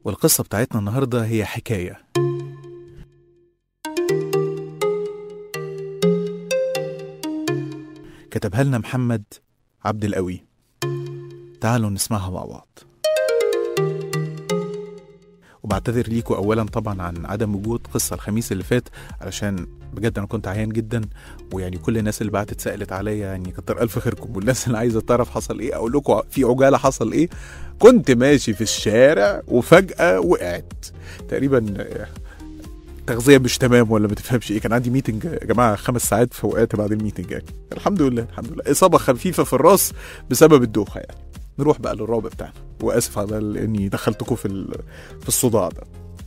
والقصة بتاعتنا النهاردة هي حكاية كتبها لنا محمد عبد القوي تعالوا نسمعها مع بعض وبعتذر ليكوا اولا طبعا عن عدم وجود قصه الخميس اللي فات علشان بجد انا كنت عيان جدا ويعني كل الناس اللي بعتت سالت عليا يعني كتر الف خيركم والناس اللي عايزه تعرف حصل ايه اقول لكم في عجاله حصل ايه كنت ماشي في الشارع وفجاه وقعت تقريبا آه، تغذيه مش تمام ولا ما تفهمش ايه كان عندي ميتنج يا جماعه خمس ساعات فوقات بعد الميتنج يعني الحمد لله الحمد لله اصابه خفيفه في الراس بسبب الدوخه يعني نروح بقى للرابع بتاعنا واسف على اني دخلتكم في ال- في الصداع ده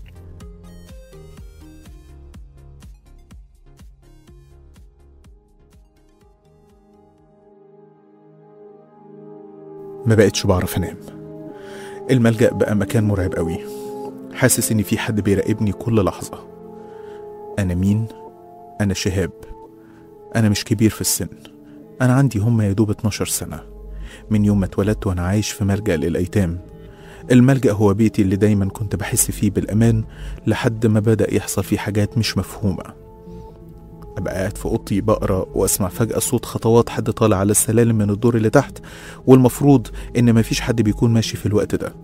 ما بقتش بعرف انام الملجأ بقى مكان مرعب قوي حاسس ان في حد بيراقبني كل لحظة انا مين انا شهاب انا مش كبير في السن انا عندي هم يا دوب 12 سنة من يوم ما اتولدت وانا عايش في ملجأ للايتام الملجأ هو بيتي اللي دايما كنت بحس فيه بالامان لحد ما بدأ يحصل فيه حاجات مش مفهومة أبقى قاعد في أوضتي بقرا وأسمع فجأة صوت خطوات حد طالع على السلالم من الدور اللي تحت والمفروض إن مفيش حد بيكون ماشي في الوقت ده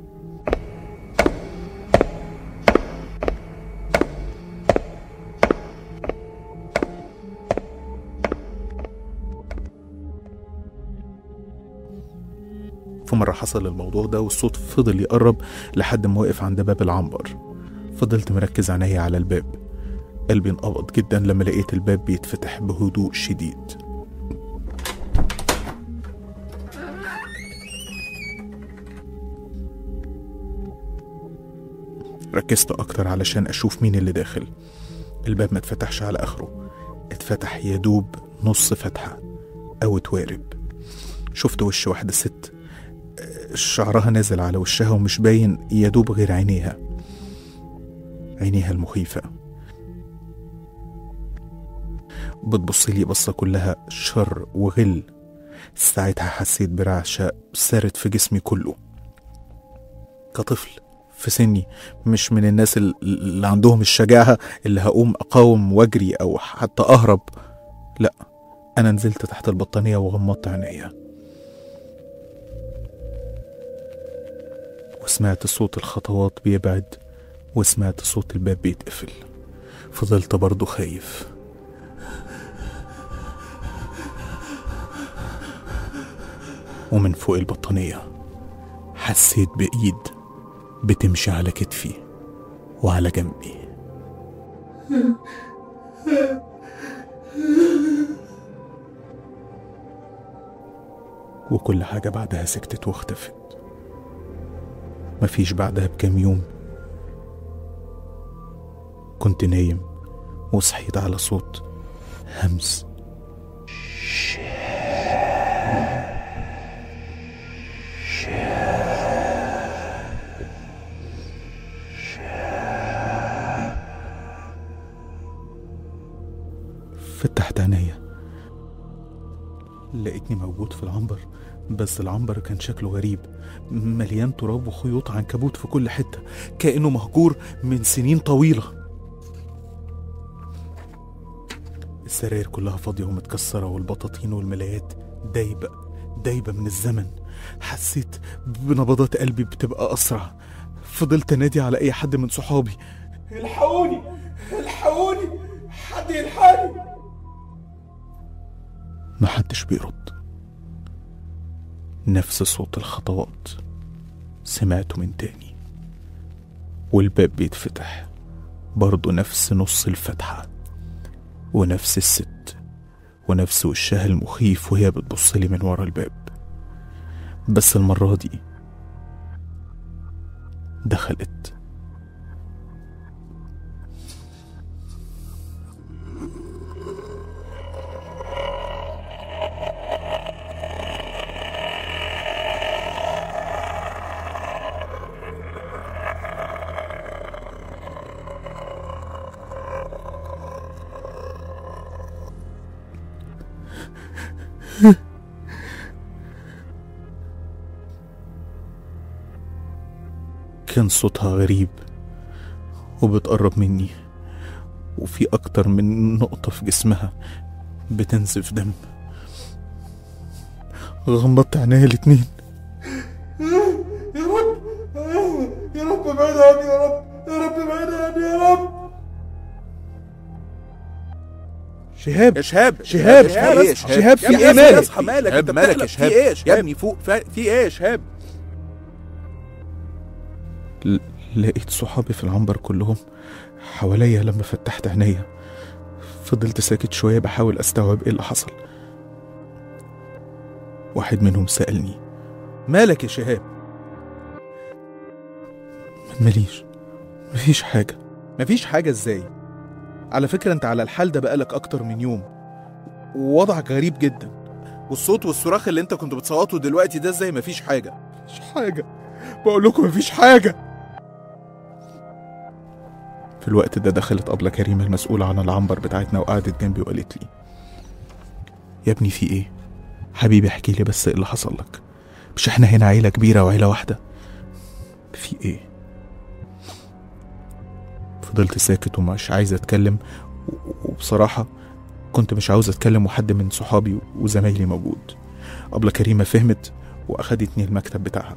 في مرة حصل الموضوع ده والصوت فضل يقرب لحد ما وقف عند باب العنبر فضلت مركز عينيا على الباب قلبي انقبض جدا لما لقيت الباب بيتفتح بهدوء شديد ركزت أكتر علشان أشوف مين اللي داخل الباب ما اتفتحش على آخره اتفتح يدوب نص فتحة أو اتوارب شفت وش واحدة ست آه، شعرها نازل على وشها ومش باين يدوب غير عينيها عينيها المخيفة بتبص لي بصة كلها شر وغل ساعتها حسيت برعشة سارت في جسمي كله كطفل في سني مش من الناس ال- اللي عندهم الشجاعة اللي هقوم أقاوم وأجري أو حتى أهرب لأ أنا نزلت تحت البطانية وغمضت عينيا وسمعت صوت الخطوات بيبعد وسمعت صوت الباب بيتقفل فضلت برضه خايف ومن فوق البطانية حسيت بإيد بتمشي على كتفي وعلى جنبي وكل حاجة بعدها سكتت واختفت مفيش بعدها بكام يوم كنت نايم وصحيت على صوت همس فتحت عينيا لقيتني موجود في العنبر بس العنبر كان شكله غريب مليان تراب وخيوط عنكبوت في كل حتة كأنه مهجور من سنين طويلة السراير كلها فاضية ومتكسرة والبطاطين والملايات دايبة دايبة من الزمن حسيت بنبضات قلبي بتبقى أسرع فضلت أنادي على أي حد من صحابي الحقوني الحقوني حد يلحقني محدش بيرد نفس صوت الخطوات سمعته من تاني والباب بيتفتح برضه نفس نص الفتحة ونفس الست ونفس وشها المخيف وهي بتبصلي من ورا الباب بس المرة دي دخلت كان صوتها غريب وبتقرب مني وفي أكتر من نقطة في جسمها بتنزف دم غمضت عينيا الاتنين يا رب يا رب ابعد عني يا رب يا رب ابعد عني يا رب شهاب يا شهاب شهاب في ايه يا شهاب في يا ايه ابني مالك اصحى مالك شهاب انت مالك يا بتحلم شهاب في ايه يا شهاب يا ابني فوق فا- في ايه يا شهاب ل- لقيت صحابي في العنبر كلهم حواليا لما فتحت عينيا فضلت ساكت شوية بحاول أستوعب إيه اللي حصل واحد منهم سألني مالك يا شهاب ماليش مفيش حاجة مفيش حاجة ازاي على فكرة انت على الحال ده بقالك أكتر من يوم ووضعك غريب جدا والصوت والصراخ اللي انت كنت بتصوته دلوقتي ده ازاي مفيش حاجة مفيش حاجة بقول لكم مفيش حاجة في الوقت ده دخلت أبلة كريمة المسؤولة عن العنبر بتاعتنا وقعدت جنبي وقالت لي يا ابني في ايه حبيبي احكي لي بس ايه اللي حصل لك مش احنا هنا عيلة كبيرة وعيلة واحدة في ايه فضلت ساكت ومش عايز اتكلم و- وبصراحة كنت مش عاوز اتكلم وحد من صحابي وزمايلي موجود أبلة كريمة فهمت وأخدتني المكتب بتاعها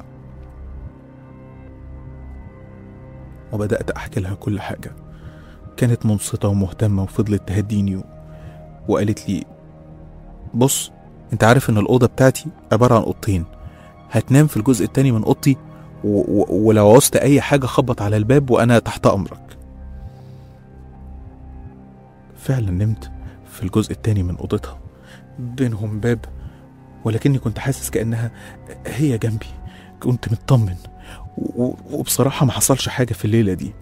وبدأت أحكي لها كل حاجة كانت منصتة ومهتمة وفضلت تهديني و... وقالت لي بص انت عارف ان الأوضة بتاعتي عبارة عن أوضتين هتنام في الجزء التاني من أوضتي و... و... ولو عوزت أي حاجة خبط على الباب وأنا تحت أمرك فعلا نمت في الجزء التاني من أوضتها بينهم باب ولكني كنت حاسس كأنها هي جنبي كنت مطمن و- وبصراحة ما حصلش حاجة في الليلة دي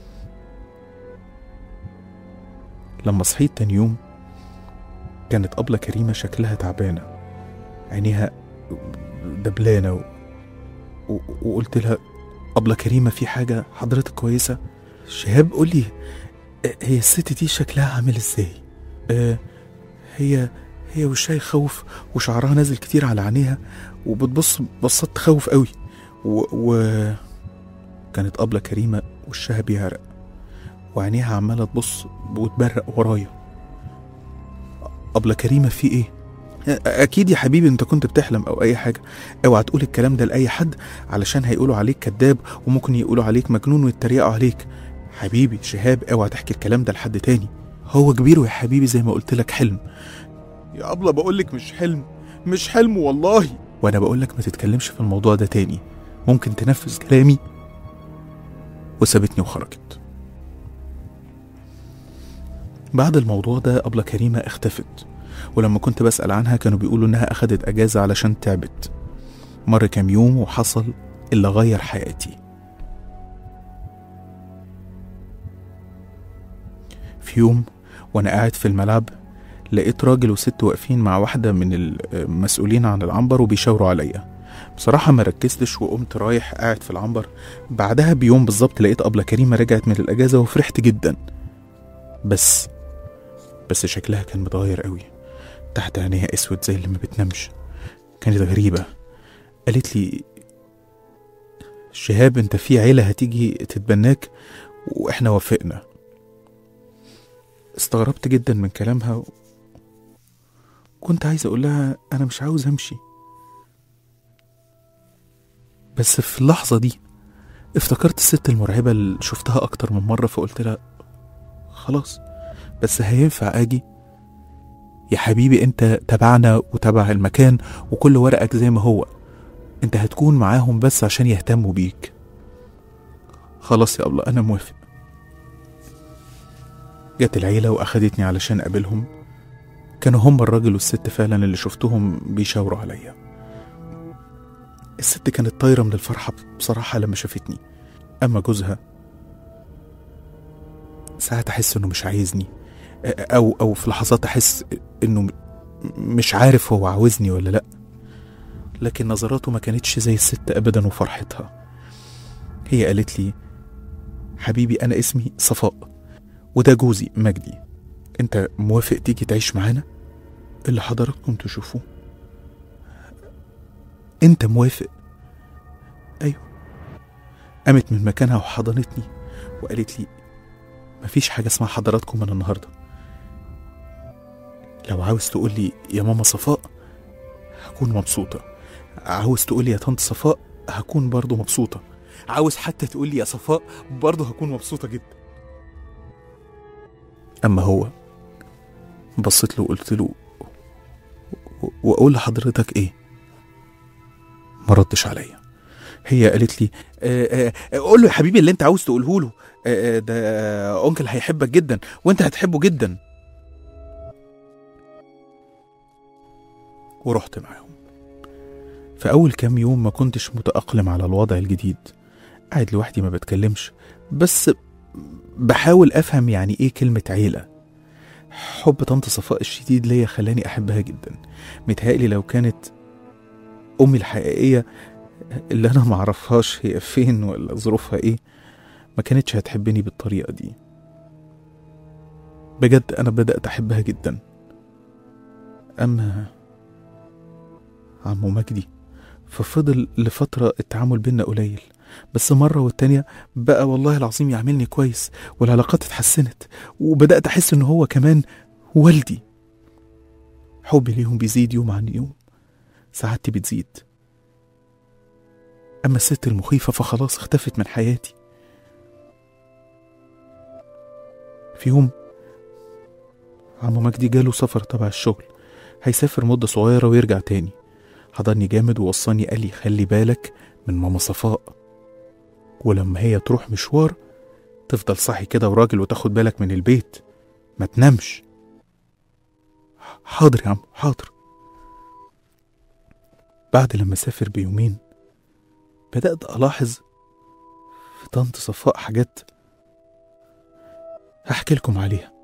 لما صحيت تاني يوم كانت أبلة كريمة شكلها تعبانة عينيها دبلانة و... و... وقلت لها أبلة كريمة في حاجة حضرتك كويسة شهاب قولي آه، هي الست دي شكلها عامل ازاي آه هي هي وشها يخوف وشعرها نازل كتير على عينيها وبتبص بصات تخوف قوي و... و... كانت أبلة كريمة وشها بيعرق وعينيها عمالة تبص وتبرق ورايا أبلة كريمة في إيه؟ أ- أكيد يا حبيبي أنت كنت بتحلم أو أي حاجة اوعى تقول الكلام ده لأي حد علشان هيقولوا عليك كذاب وممكن يقولوا عليك مجنون ويتريقوا عليك حبيبي شهاب اوعى تحكي الكلام ده لحد تاني هو كبير يا حبيبي زي ما قلت لك حلم يا أبلة بقولك مش حلم مش حلم والله وأنا بقولك ما تتكلمش في الموضوع ده تاني ممكن تنفذ كلامي وسابتني وخرجت بعد الموضوع ده أبلة كريمة اختفت ولما كنت بسأل عنها كانوا بيقولوا إنها أخدت أجازة علشان تعبت مر كام يوم وحصل اللي غير حياتي في يوم وأنا قاعد في الملعب لقيت راجل وست واقفين مع واحدة من المسؤولين عن العنبر وبيشاوروا عليا بصراحة ما ركزتش وقمت رايح قاعد في العنبر بعدها بيوم بالظبط لقيت أبلة كريمة رجعت من الأجازة وفرحت جدا بس بس شكلها كان متغير قوي تحت عينيها اسود زي اللي ما بتنامش كانت غريبة قالت لي شهاب انت في عيلة هتيجي تتبناك واحنا وافقنا استغربت جدا من كلامها كنت عايز اقول لها انا مش عاوز امشي بس في اللحظة دي افتكرت الست المرعبة اللي شفتها أكتر من مرة فقلت لها خلاص بس هينفع أجي يا حبيبي أنت تبعنا وتبع المكان وكل ورقك زي ما هو أنت هتكون معاهم بس عشان يهتموا بيك خلاص يا الله أنا موافق جت العيلة وأخدتني علشان أقابلهم كانوا هم الراجل والست فعلا اللي شفتهم بيشاوروا عليا الست كانت طايرة من الفرحة بصراحة لما شافتني أما جوزها ساعات أحس إنه مش عايزني أو أو في لحظات أحس إنه م- مش عارف هو عاوزني ولا لأ لكن نظراته ما كانتش زي الست أبدا وفرحتها هي قالت لي حبيبي أنا اسمي صفاء وده جوزي مجدي أنت موافق تيجي تعيش معانا اللي حضراتكم تشوفوه انت موافق ايوه قامت من مكانها وحضنتني وقالت لي مفيش حاجة اسمها حضراتكم من النهاردة لو عاوز تقول لي يا ماما صفاء هكون مبسوطة عاوز تقول لي يا طنط صفاء هكون برضه مبسوطة عاوز حتى تقول لي يا صفاء برضه هكون مبسوطة جدا أما هو بصيت له وقلت له و- وأقول لحضرتك إيه ما ردش عليا هي قالت لي آه، آه، قول له يا حبيبي اللي انت عاوز تقوله له آه، آه، ده آه، انكل هيحبك جدا وانت هتحبه جدا ورحت معاهم في أول كام يوم ما كنتش متأقلم على الوضع الجديد قاعد لوحدي ما بتكلمش بس بحاول أفهم يعني إيه كلمة عيلة حب طنط صفاء الشديد ليا خلاني أحبها جدا متهيألي لو كانت أمي الحقيقية اللي أنا معرفهاش هي فين ولا ظروفها إيه ما كانتش هتحبني بالطريقة دي بجد أنا بدأت أحبها جدا أما عمو مجدي ففضل لفترة التعامل بينا قليل بس مرة والتانية بقى والله العظيم يعملني كويس والعلاقات اتحسنت وبدأت أحس إن هو كمان والدي حبي ليهم بيزيد يوم عن يوم سعادتي بتزيد أما الست المخيفة فخلاص اختفت من حياتي في يوم عمو مجدي جاله سفر تبع الشغل هيسافر مدة صغيرة ويرجع تاني حضرني جامد ووصاني قال لي خلي بالك من ماما صفاء ولما هي تروح مشوار تفضل صاحي كده وراجل وتاخد بالك من البيت ما تنامش حاضر يا عم حاضر بعد لما سافر بيومين بدأت ألاحظ في طنط صفاء حاجات هحكي لكم عليها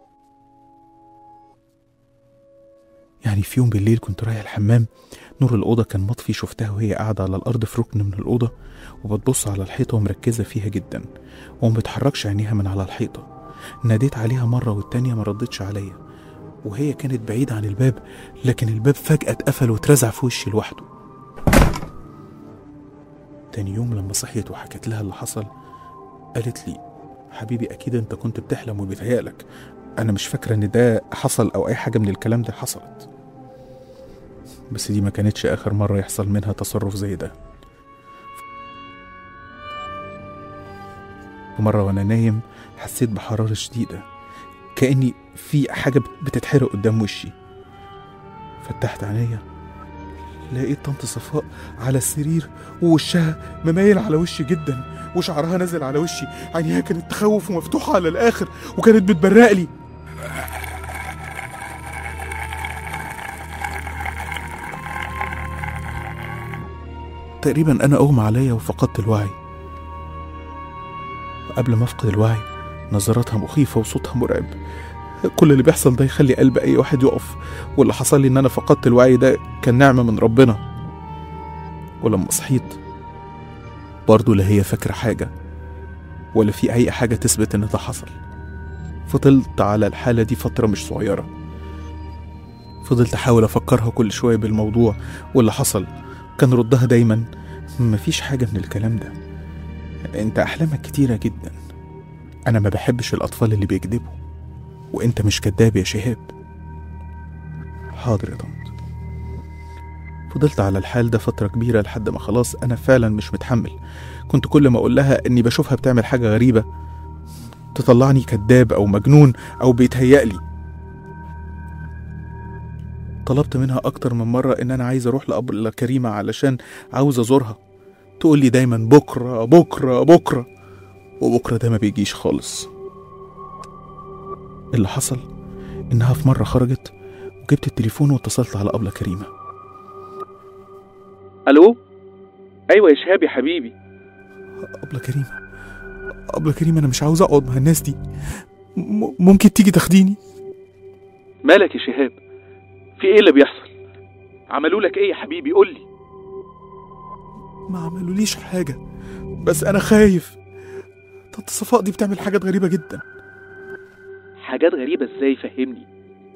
يعني في يوم بالليل كنت رايح الحمام نور الأوضة كان مطفي شفتها وهي قاعدة على الأرض في ركن من الأوضة وبتبص على الحيطة ومركزة فيها جدا وما بتحركش عينيها من على الحيطة ناديت عليها مرة والتانية ما ردتش عليا وهي كانت بعيدة عن الباب لكن الباب فجأة اتقفل واترزع في وشي لوحده تاني يوم لما صحيت وحكيت لها اللي حصل قالت لي حبيبي أكيد أنت كنت بتحلم وبيتهيألك أنا مش فاكرة إن ده حصل أو أي حاجة من الكلام ده حصلت بس دي ما كانتش آخر مرة يحصل منها تصرف زي ده مرة وأنا نايم حسيت بحرارة شديدة كأني في حاجة بتتحرق قدام وشي فتحت عينيا لقيت طنط صفاء على السرير ووشها ممايل على وشي جدا وشعرها نازل على وشي عينيها كانت تخوف ومفتوحة على الآخر وكانت بتبرق لي تقريبا أنا أغمى عليا وفقدت الوعي وقبل ما أفقد الوعي نظراتها مخيفة وصوتها مرعب كل اللي بيحصل ده يخلي قلب أي واحد يقف واللي حصل لي إن أنا فقدت الوعي ده كان نعمة من ربنا ولما صحيت برضه لا هي فاكرة حاجة ولا في أي حاجة تثبت إن ده حصل فضلت على الحالة دي فترة مش صغيرة فضلت أحاول أفكرها كل شوية بالموضوع واللي حصل كان ردها دايما مفيش حاجة من الكلام ده انت أحلامك كتيرة جدا أنا ما بحبش الأطفال اللي بيكذبوا وانت مش كداب يا شهاب حاضر يا طنط فضلت على الحال ده فترة كبيرة لحد ما خلاص أنا فعلا مش متحمل كنت كل ما أقول لها إني بشوفها بتعمل حاجة غريبة تطلعني كداب أو مجنون أو بيتهيألي طلبت منها أكتر من مرة إن أنا عايز أروح لأبلة كريمة علشان عاوز أزورها تقول لي دايما بكرة بكرة بكرة وبكرة ده ما بيجيش خالص اللي حصل إنها في مرة خرجت وجبت التليفون واتصلت على أبلة كريمة الو ايوه يا شهاب يا حبيبي أبلة كريمة أبلة كريمة أنا مش عاوز أقعد مع الناس دي م- ممكن تيجي تاخديني مالك يا شهاب في ايه اللي بيحصل عملوا لك ايه يا حبيبي قول لي ما عملوليش حاجة بس أنا خايف طنط صفاء دي بتعمل حاجات غريبة جدا حاجات غريبه ازاي فهمني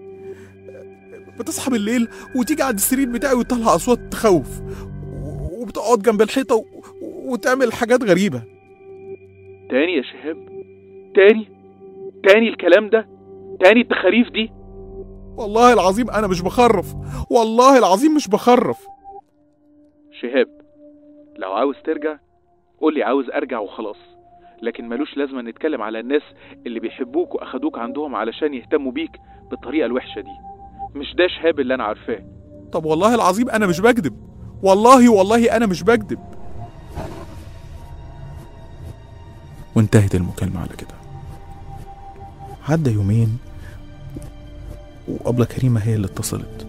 بتصحى بالليل وتيجي عند السرير بتاعي وتطلع أصوات تخوف و- وبتقعد جنب الحيطة و... وتعمل حاجات غريبة تاني يا شهاب تاني تاني الكلام ده تاني التخاريف دي والله العظيم انا مش بخرف والله العظيم مش بخرف شهاب لو عاوز ترجع قول لي عاوز ارجع وخلاص لكن ملوش لازمه نتكلم على الناس اللي بيحبوك واخدوك عندهم علشان يهتموا بيك بالطريقه الوحشه دي مش ده شهاب اللي انا عارفاه طب والله العظيم انا مش بكذب والله والله انا مش بكذب وانتهت المكالمة على كده عدى يومين وأبلة كريمة هي اللي اتصلت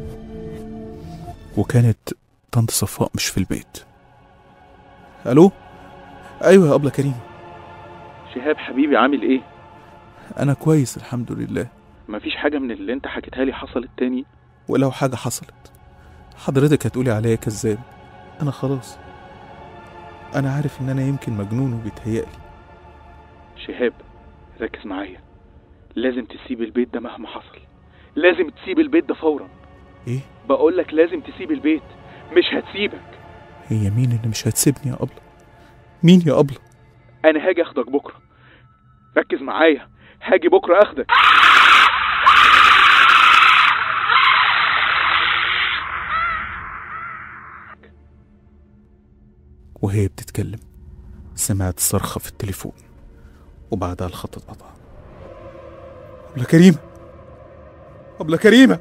وكانت طنط صفاء مش في البيت ألو أيوة يا أبلة كريمة شهاب حبيبي عامل ايه أنا كويس الحمد لله مفيش حاجه من اللي انت حكيتها لي حصلت تاني ولو حاجة حصلت حضرتك هتقولي عليا كذاب أنا خلاص أنا عارف إن أنا يمكن مجنون وبيتهيألي شهاب ركز معايا لازم تسيب البيت ده مهما حصل لازم تسيب البيت ده فورا إيه؟ بقول لك لازم تسيب البيت مش هتسيبك هي مين اللي مش هتسيبني يا أبلة؟ مين يا أبلة؟ انا هاجي اخدك بكره ركز معايا هاجي بكره اخدك وهي بتتكلم سمعت صرخة في التليفون وبعدها الخط اتقطع أبلة كريمة أبلة كريمة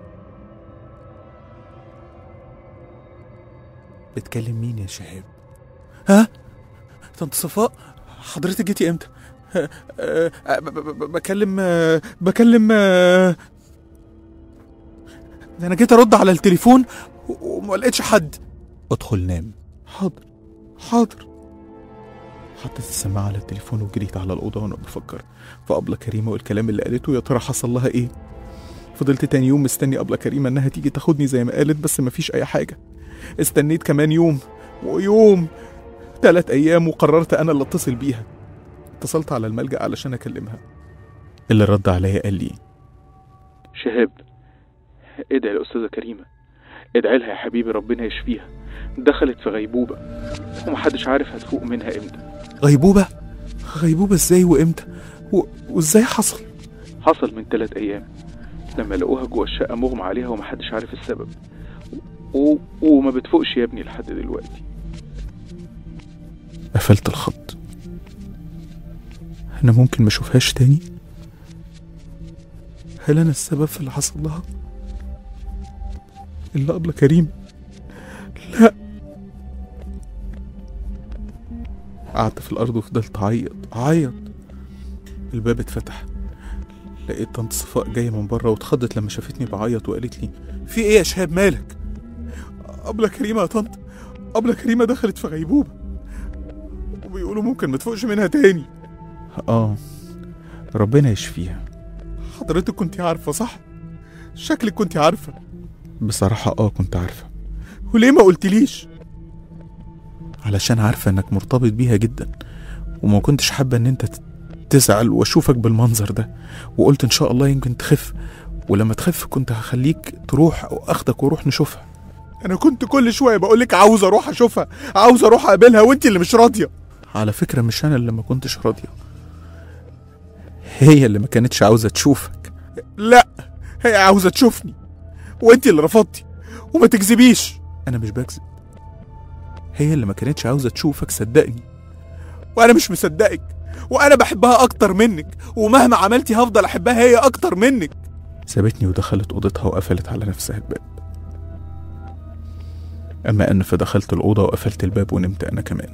بتكلم مين يا شهاب؟ ها؟ طنط صفاء حضرتك جيتي امتى؟ آه، آه، آه، ب- ب- ب- بكلم آه، بكلم آه، ده انا جيت ارد على التليفون و- وما لقيتش حد ادخل نام حاضر حاضر حطيت السماعة على التليفون وجريت على الأوضة وأنا بفكر في أبلة كريمة والكلام اللي قالته يا ترى حصل لها إيه فضلت تاني يوم مستني أبلة كريمة إنها تيجي تاخدني زي ما قالت بس مفيش أي حاجة استنيت كمان يوم ويوم تلات أيام وقررت أنا اللي أتصل بيها اتصلت على الملجأ علشان أكلمها اللي رد عليا قال لي شهاب ادعي للأستاذة كريمة ادعي لها يا حبيبي ربنا يشفيها دخلت في غيبوبة ومحدش عارف هتفوق منها امتى غيبوبة غيبوبة إزاي وإمتى و... وإزاي حصل حصل من ثلاث أيام لما لقوها جوه الشقة مغمى عليها ومحدش عارف السبب و... وما بتفوقش يا ابني لحد دلوقتي قفلت الخط أنا ممكن ما أشوفهاش تاني هل أنا السبب في اللي حصل لها إلا أبلة كريم لا قعدت في الأرض وفضلت أعيط أعيط الباب اتفتح لقيت طنط صفاء جاية من بره واتخضت لما شافتني بعيط وقالت لي في إيه يا شهاب مالك أبلة كريمة يا طنط أبلة كريمة دخلت في غيبوبة وبيقولوا ممكن ما تفوقش منها تاني اه ربنا يشفيها حضرتك كنت عارفة صح؟ شكلك كنت عارفة بصراحة اه كنت عارفة وليه ما قلتليش؟ علشان عارفة انك مرتبط بيها جدا وما كنتش حابة ان انت ت- تزعل واشوفك بالمنظر ده وقلت ان شاء الله يمكن تخف ولما تخف كنت هخليك تروح او اخدك واروح نشوفها انا كنت كل شويه بقولك عاوز اروح اشوفها عاوز اروح اقابلها وانت اللي مش راضيه على فكره مش انا اللي ما كنتش راضيه هي اللي ما كانتش عاوزه تشوفك لا هي عاوزه تشوفني وانت اللي رفضتي وما تكذبيش انا مش بكذب هي اللي ما كانتش عاوزه تشوفك صدقني وانا مش مصدقك وانا بحبها اكتر منك ومهما عملتي هفضل احبها هي اكتر منك سابتني ودخلت اوضتها وقفلت على نفسها الباب اما ان فدخلت الاوضه وقفلت الباب ونمت انا كمان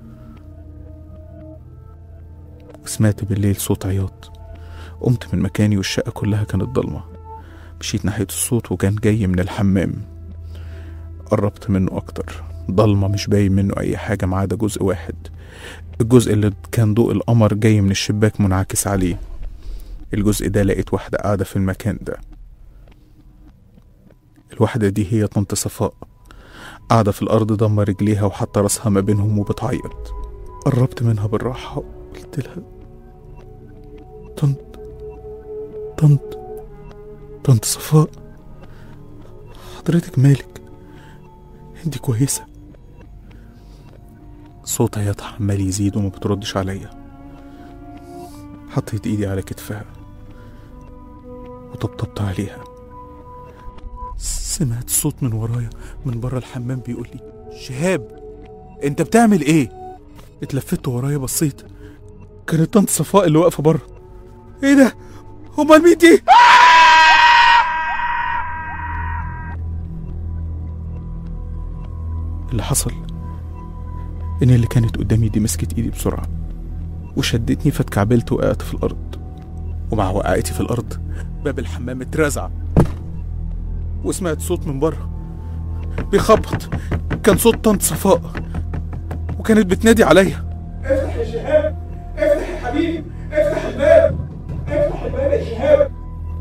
وسمعت بالليل صوت عياط قمت من مكاني والشقه كلها كانت ضلمه مشيت ناحيه الصوت وكان جاي من الحمام قربت منه اكتر ضلمه مش باين منه اي حاجه ما عدا جزء واحد الجزء اللي كان ضوء القمر جاي من الشباك منعكس عليه الجزء ده لقيت واحدة قاعدة في المكان ده الواحدة دي هي طنط صفاء قاعدة في الأرض ضم رجليها وحاطة راسها ما بينهم وبتعيط قربت منها بالراحة وقلت لها طنط طنط طنط صفاء حضرتك مالك انت كويسة صوت عياطها عمال يزيد وما بتردش عليا حطيت ايدي على كتفها وطبطبت عليها سمعت صوت من ورايا من بره الحمام بيقول لي شهاب انت بتعمل ايه اتلفت ورايا بصيت كانت طنط صفاء اللي واقفه بره ايه ده امال مين دي اللي حصل ان اللي كانت قدامي دي مسكت ايدي بسرعه وشدتني فاتكعبلت وقعت في الارض ومع وقعتي في الارض باب الحمام اترزع وسمعت صوت من بره بيخبط كان صوت طنط صفاء وكانت بتنادي عليا افتح يا شهاب افتح يا حبيبي افتح الباب افتح الباب يا شهاب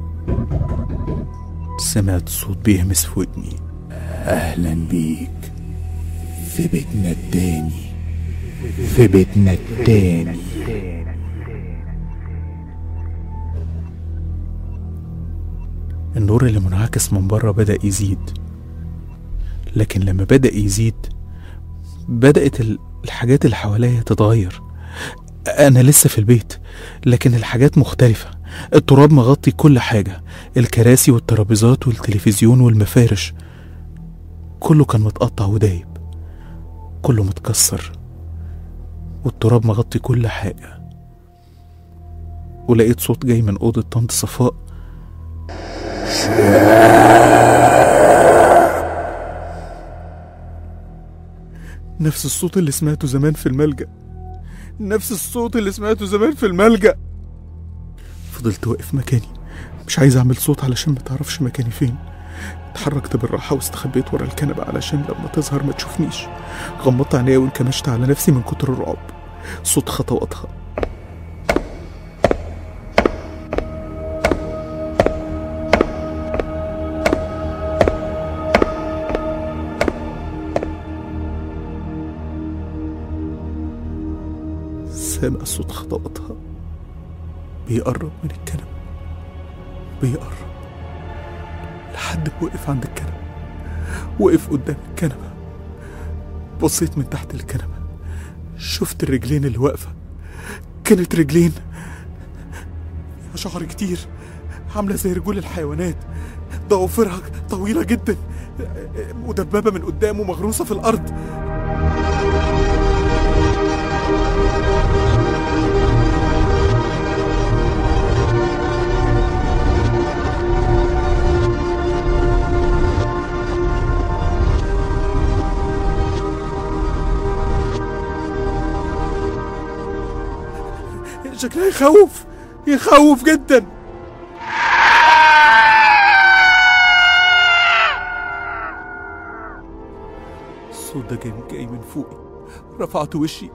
سمعت صوت بيهمس في ودني أهلا بيك في بيتنا التاني في بيتنا التاني النور اللي منعكس من بره بدأ يزيد لكن لما بدأ يزيد بدأت ال- الحاجات اللي حواليا تتغير أنا لسه في البيت لكن الحاجات مختلفة التراب مغطي كل حاجة الكراسي والترابيزات والتلفزيون والمفارش كله كان متقطع ودايب كله متكسر والتراب مغطي كل حاجة ولقيت صوت جاي من أوضة طنط صفاء نفس الصوت اللي سمعته زمان في الملجأ نفس الصوت اللي سمعته زمان في الملجأ فضلت واقف مكاني مش عايز اعمل صوت علشان ما تعرفش مكاني فين اتحركت بالراحة واستخبيت ورا الكنبة علشان لما تظهر ما تشوفنيش غمضت عينيا وانكمشت على نفسي من كتر الرعب صوت خطواتها سامع صوت خطواتها بيقرب من الكنبة بيقرب لحد ما وقف عند الكنبة وقف قدام الكنبة بصيت من تحت الكنبة شفت الرجلين اللي واقفة كانت رجلين شعر كتير عاملة زي رجول الحيوانات ضوافرها طويلة جدا مدببة من قدام ومغروسة في الأرض شكلها يخوف يخوف جدا الصوت ده كان جاي من فوقي رفعت وشي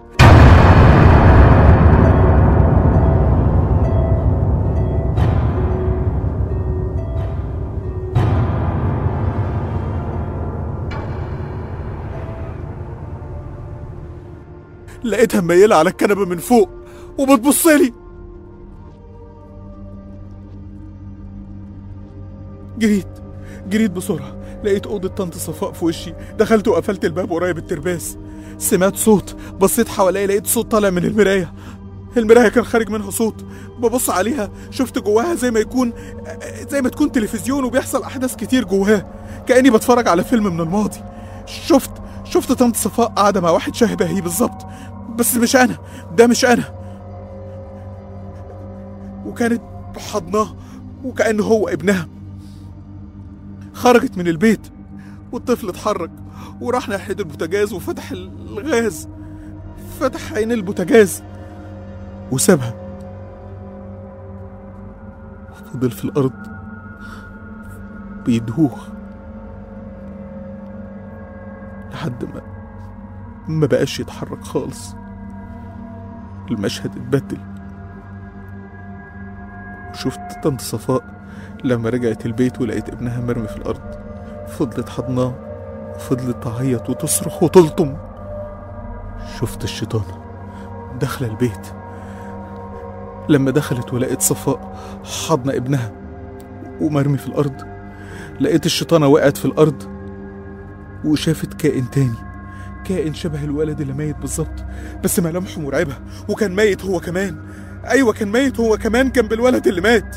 لقيتها ميلة على الكنبة من فوق وبتبص لي جريت جريت بسرعة لقيت أوضة طنط صفاء في وشي دخلت وقفلت الباب ورايا بالترباس سمعت صوت بصيت حواليا لقيت صوت طالع من المراية المراية كان خارج منها صوت ببص عليها شفت جواها زي ما يكون زي ما تكون تلفزيون وبيحصل أحداث كتير جواه كأني بتفرج على فيلم من الماضي شفت شفت طنط صفاء قاعدة مع واحد شبهي بالظبط بس مش أنا ده مش أنا وكانت حضناه وكأنه هو ابنها خرجت من البيت والطفل اتحرك وراح ناحية البوتاجاز وفتح الغاز فتح عين البوتاجاز وسابها فضل في الأرض بيدوخ لحد ما ما بقاش يتحرك خالص المشهد اتبدل وشفت طنط صفاء لما رجعت البيت ولقيت ابنها مرمي في الأرض فضلت حضناه وفضلت تعيط وتصرخ وتلطم شفت الشيطانة داخلة البيت لما دخلت ولقيت صفاء حضن ابنها ومرمي في الأرض لقيت الشيطانة وقعت في الأرض وشافت كائن تاني كائن شبه الولد اللي ميت بالظبط بس ملامحه مرعبة وكان ميت هو كمان أيوة كان ميت هو كمان جنب الولد اللي مات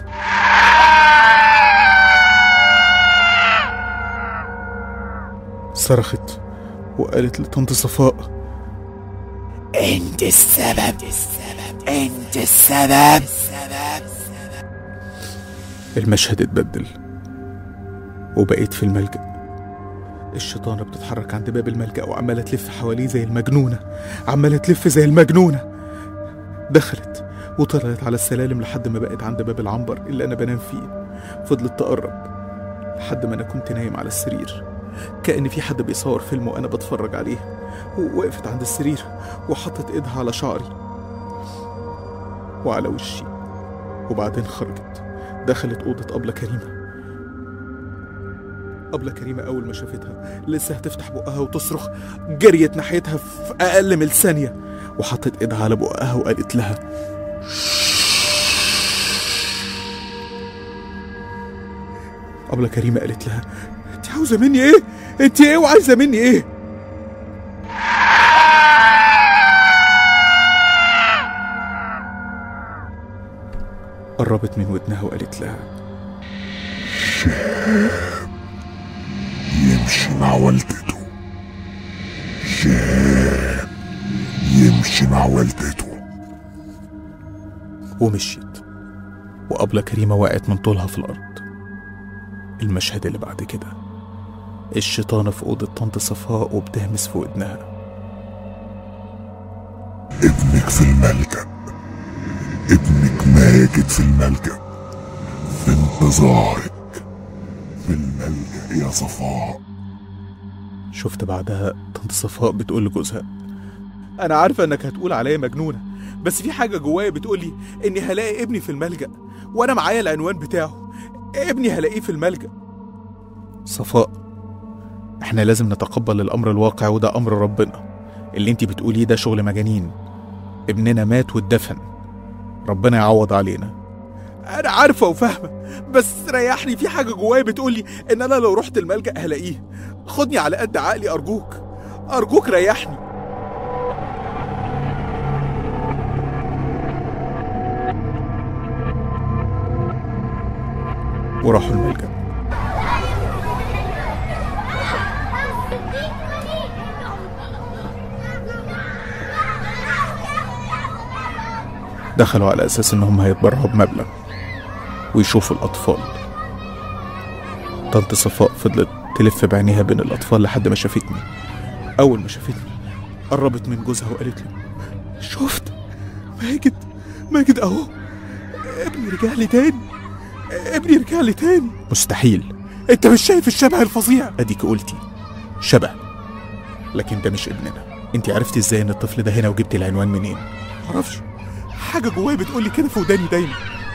صرخت وقالت لطنط صفاء انت السبب انت السبب المشهد اتبدل وبقيت في الملجأ الشيطانة بتتحرك عند باب الملجأ وعمالة تلف حواليه زي المجنونة عمالة تلف زي المجنونة دخلت وطلعت على السلالم لحد ما بقت عند باب العنبر اللي أنا بنام فيه فضلت تقرب لحد ما أنا كنت نايم على السرير كأن في حد بيصور فيلم وأنا بتفرج عليه ووقفت عند السرير وحطت إيدها على شعري وعلى وشي وبعدين خرجت دخلت أوضة أبلة كريمة أبلة كريمة أول ما شافتها لسه هتفتح بقها وتصرخ جريت ناحيتها في أقل من ثانية وحطت إيدها على بقها وقالت لها أبلة كريمة قالت لها أنت عاوزة مني إيه؟ أنت إيه وعايزة مني إيه؟ قربت من ودنها وقالت لها يمشي مع والدته شاب يمشي مع والدته ومشيت وأبلة كريمة وقعت من طولها في الأرض المشهد اللي بعد كده الشيطانة في أوضة طنط صفاء وبتهمس في ودنها ابنك في الملجأ ابنك ماجد في الملجأ في انتظارك في الملجأ يا صفاء شفت بعدها طنط صفاء بتقول لجوزها أنا عارفة إنك هتقول عليا مجنونة بس في حاجة جوايا بتقولي إني هلاقي ابني في الملجأ وأنا معايا العنوان بتاعه ابني هلاقيه في الملجأ صفاء احنا لازم نتقبل الأمر الواقع وده أمر ربنا اللي انتي بتقوليه ده شغل مجانين ابننا مات واتدفن ربنا يعوض علينا انا عارفه وفاهمه بس ريحني في حاجه جوايا بتقولي ان انا لو رحت الملجا هلاقيه خدني على قد عقلي ارجوك ارجوك ريحني وراحوا الملجا دخلوا على اساس انهم هيتبرعوا بمبلغ ويشوفوا الاطفال طنط صفاء فضلت تلف بعينيها بين الاطفال لحد ما شافتني اول ما شافتني قربت من جوزها وقالت له شفت ماجد ماجد اهو ابني رجع لي تاني ابني رجع لي تاني مستحيل انت مش شايف الشبه الفظيع اديك قلتي شبه لكن ده مش ابننا انت عرفتي ازاي ان الطفل ده هنا وجبتي العنوان منين معرفش حاجه جوايا بتقولي كده في وداني دايما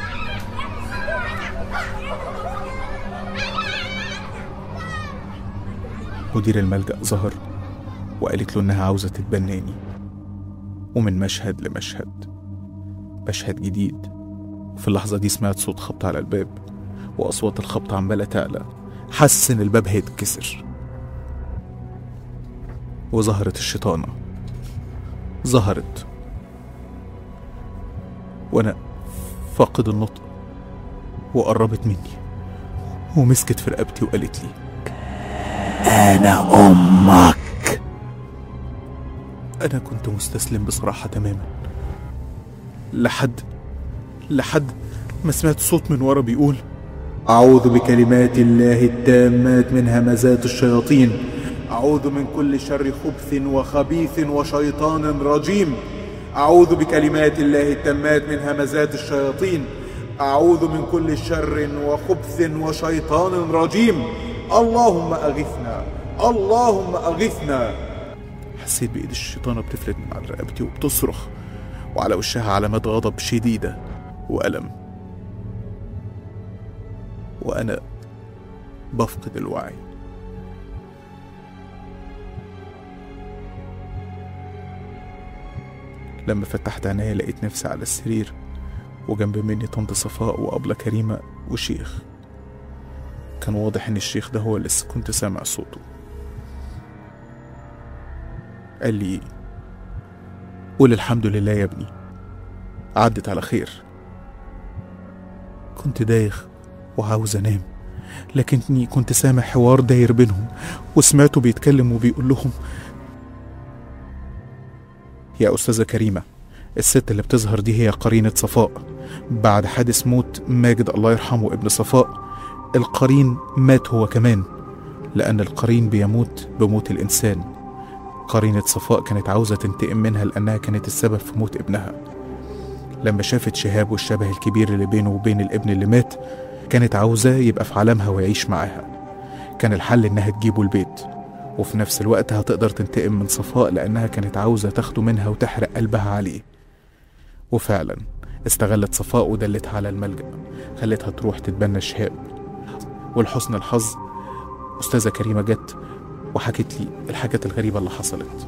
مدير الملجأ ظهر وقالت له إنها عاوزة تتبناني ومن مشهد لمشهد مشهد جديد في اللحظة دي سمعت صوت خبط على الباب وأصوات الخبط عمالة تعلى حس إن الباب هيتكسر وظهرت الشيطانة ظهرت وأنا فاقد النطق وقربت مني ومسكت في رقبتي وقالت لي أنا أمك أنا كنت مستسلم بصراحة تماما لحد لحد ما سمعت صوت من ورا بيقول أعوذ بكلمات الله التامات من همزات الشياطين أعوذ من كل شر خبث وخبيث وشيطان رجيم أعوذ بكلمات الله التامات من همزات الشياطين أعوذ من كل شر وخبث وشيطان رجيم اللهم أغثنا اللهم أغثنا حسيت بإيد الشيطانة بتفلت من على رقبتي وبتصرخ وعلى وشها علامات غضب شديدة وألم وأنا بفقد الوعي لما فتحت عينيا لقيت نفسي على السرير وجنب مني طنط صفاء وأبلة كريمة وشيخ كان واضح إن الشيخ ده هو اللي لسه كنت سامع صوته قال لي قول الحمد لله يا ابني عدت على خير كنت دايخ وعاوز انام لكني كنت سامع حوار داير بينهم وسمعته بيتكلم وبيقول لهم يا أستاذة كريمة الست اللي بتظهر دي هي قرينة صفاء بعد حادث موت ماجد الله يرحمه ابن صفاء القرين مات هو كمان لأن القرين بيموت بموت الإنسان قرينة صفاء كانت عاوزة تنتقم منها لأنها كانت السبب في موت ابنها لما شافت شهاب والشبه الكبير اللي بينه وبين الابن اللي مات كانت عاوزاه يبقى في عالمها ويعيش معاها كان الحل إنها تجيبه البيت وفي نفس الوقت هتقدر تنتقم من صفاء لأنها كانت عاوزة تاخده منها وتحرق قلبها عليه وفعلا استغلت صفاء ودلتها على الملجأ خلتها تروح تتبنى شهاب ولحسن الحظ أستاذة كريمة جت وحكت لي الحاجات الغريبة اللي حصلت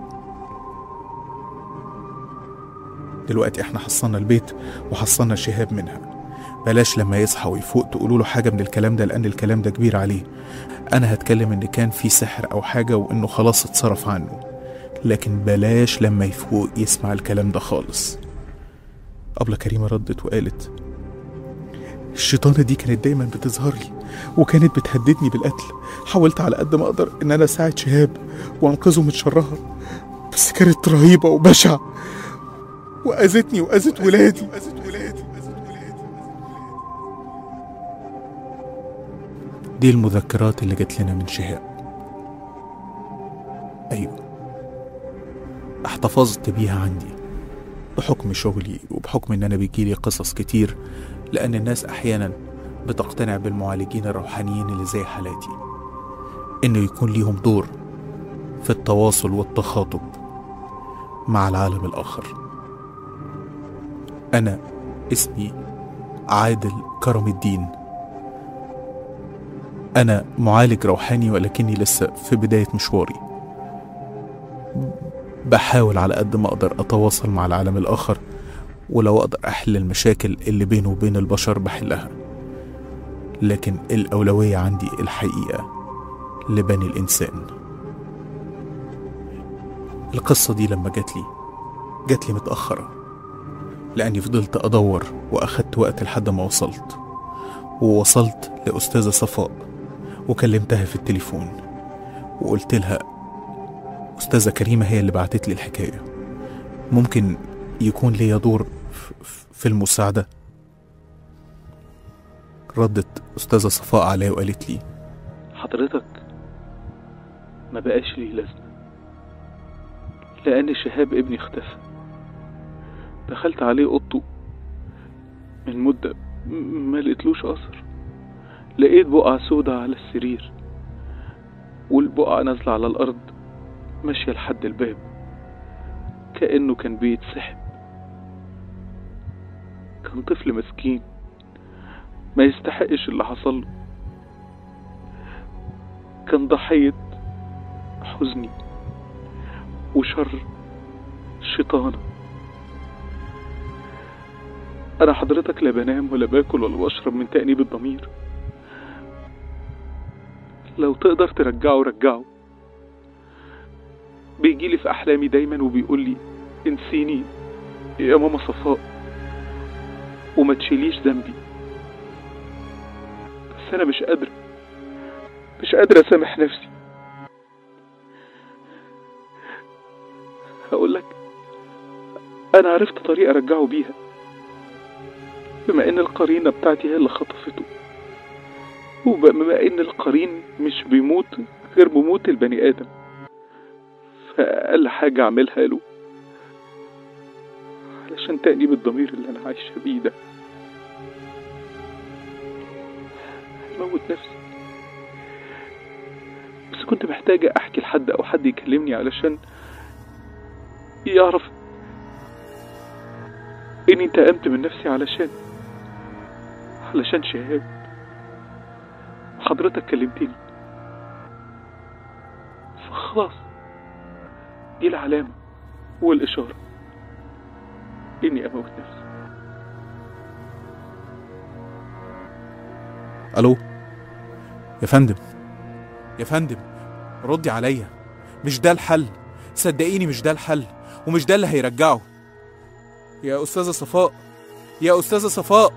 دلوقتي احنا حصلنا البيت وحصلنا شهاب منها بلاش لما يصحى ويفوق تقولوا له حاجة من الكلام ده لأن الكلام ده كبير عليه أنا هتكلم إن كان في سحر أو حاجة وإنه خلاص اتصرف عنه لكن بلاش لما يفوق يسمع الكلام ده خالص أبلة كريمة ردت وقالت الشيطانة دي كانت دايما بتظهر لي وكانت بتهددني بالقتل حاولت على قد ما أقدر إن أنا أساعد شهاب وأنقذه من شرها بس كانت رهيبة وبشعة وأذتني وأذت ولادي دي المذكرات اللي جت لنا من شهاب أيوة احتفظت بيها عندي بحكم شغلي وبحكم ان انا بيجيلي قصص كتير لان الناس احيانا بتقتنع بالمعالجين الروحانيين اللي زي حالاتي انه يكون ليهم دور في التواصل والتخاطب مع العالم الاخر انا اسمي عادل كرم الدين انا معالج روحاني ولكني لسه في بدايه مشواري بحاول على قد ما اقدر اتواصل مع العالم الاخر ولو اقدر احل المشاكل اللي بينه وبين البشر بحلها لكن الاولويه عندي الحقيقه لبني الانسان القصه دي لما جات لي جات لي متاخره لاني فضلت ادور واخدت وقت لحد ما وصلت ووصلت لاستاذه صفاء وكلمتها في التليفون وقلت لها أستاذة كريمة هي اللي بعتت لي الحكاية ممكن يكون ليا دور ف- ف- في المساعدة ردت أستاذة صفاء عليا وقالت لي حضرتك ما بقاش ليه لازمة لأن شهاب ابني اختفى دخلت عليه أوضته من مدة م- ما لقيتلوش أثر لقيت بقعة سودة على السرير والبقعة نازلة على الأرض ماشية لحد الباب كأنه كان بيتسحب كان طفل مسكين ما يستحقش اللي حصل له كان ضحية حزني وشر الشيطان أنا حضرتك لا بنام ولا باكل ولا بشرب من تأنيب الضمير لو تقدر ترجعه رجعه بيجيلي في أحلامي دايما وبيقول لي انسيني يا ماما صفاء وما تشيليش ذنبي بس أنا مش قادرة مش قادرة أسامح نفسي هقول لك أنا عرفت طريقة أرجعه بيها بما إن القرينة بتاعتي هي اللي خطفته وبما إن القرين مش بيموت غير بموت البني آدم فأقل حاجة أعملها له علشان تأنيب الضمير اللي أنا عايشة بيه ده هموت نفسي بس كنت محتاجة أحكي لحد أو حد يكلمني علشان يعرف إني انتقمت من نفسي علشان علشان شهاب حضرتك كلمتني فخلاص دي العلامة والإشارة إني أموت نفسي ألو يا فندم يا فندم ردي عليا مش ده الحل صدقيني مش ده الحل ومش ده اللي هيرجعه يا أستاذة صفاء يا أستاذة صفاء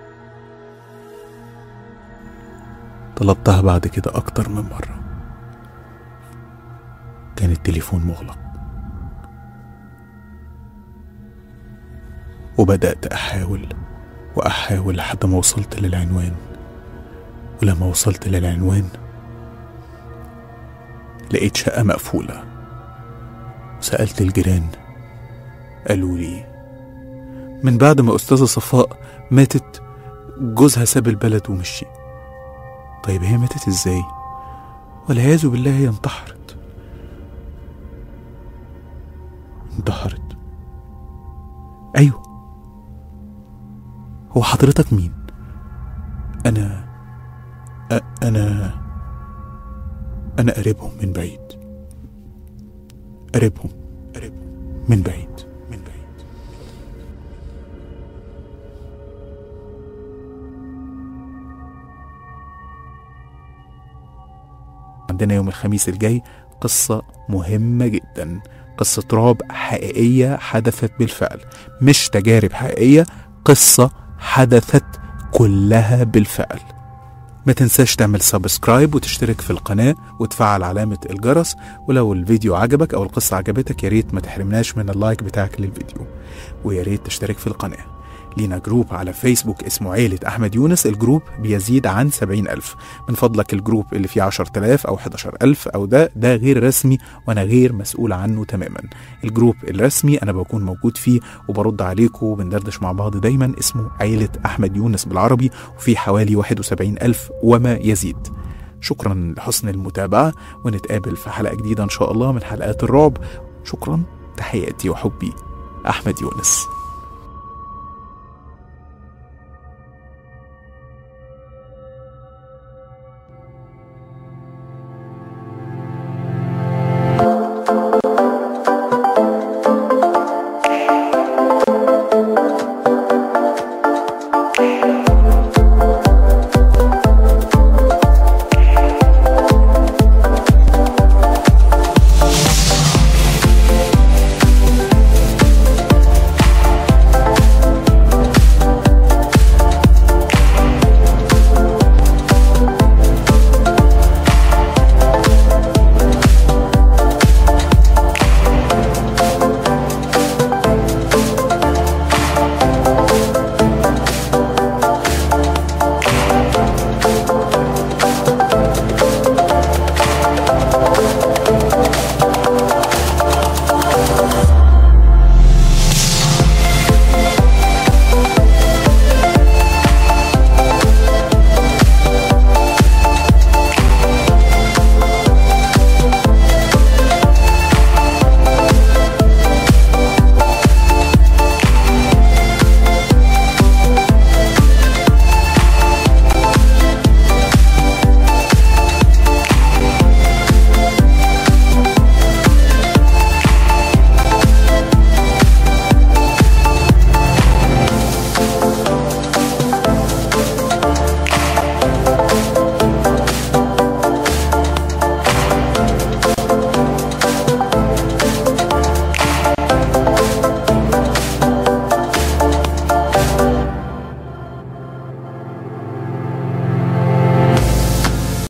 طلبتها بعد كده أكتر من مرة كان التليفون مغلق وبدأت أحاول وأحاول لحد ما وصلت للعنوان ولما وصلت للعنوان لقيت شقة مقفولة سألت الجيران قالوا لي من بعد ما أستاذة صفاء ماتت جوزها ساب البلد ومشي طيب هي ماتت ازاي والعياذ بالله هي انتحرت انتحرت ايوه هو حضرتك مين انا أ... انا انا قريبهم من بعيد قريبهم قريبهم من بعيد من بعيد عندنا يوم الخميس الجاي قصة مهمة جدا قصة رعب حقيقية حدثت بالفعل مش تجارب حقيقية قصة حدثت كلها بالفعل ما تنساش تعمل سبسكرايب وتشترك في القناة وتفعل علامة الجرس ولو الفيديو عجبك أو القصة عجبتك يا ريت ما تحرمناش من اللايك بتاعك للفيديو ويا ريت تشترك في القناة لينا جروب على فيسبوك اسمه عيلة أحمد يونس الجروب بيزيد عن سبعين ألف من فضلك الجروب اللي فيه عشر تلاف أو حداشر ألف أو ده ده غير رسمي وأنا غير مسؤول عنه تماما الجروب الرسمي أنا بكون موجود فيه وبرد عليكم وبندردش مع بعض دايما اسمه عيلة أحمد يونس بالعربي وفيه حوالي واحد وسبعين ألف وما يزيد شكرا لحسن المتابعة ونتقابل في حلقة جديدة إن شاء الله من حلقات الرعب شكرا تحياتي وحبي أحمد يونس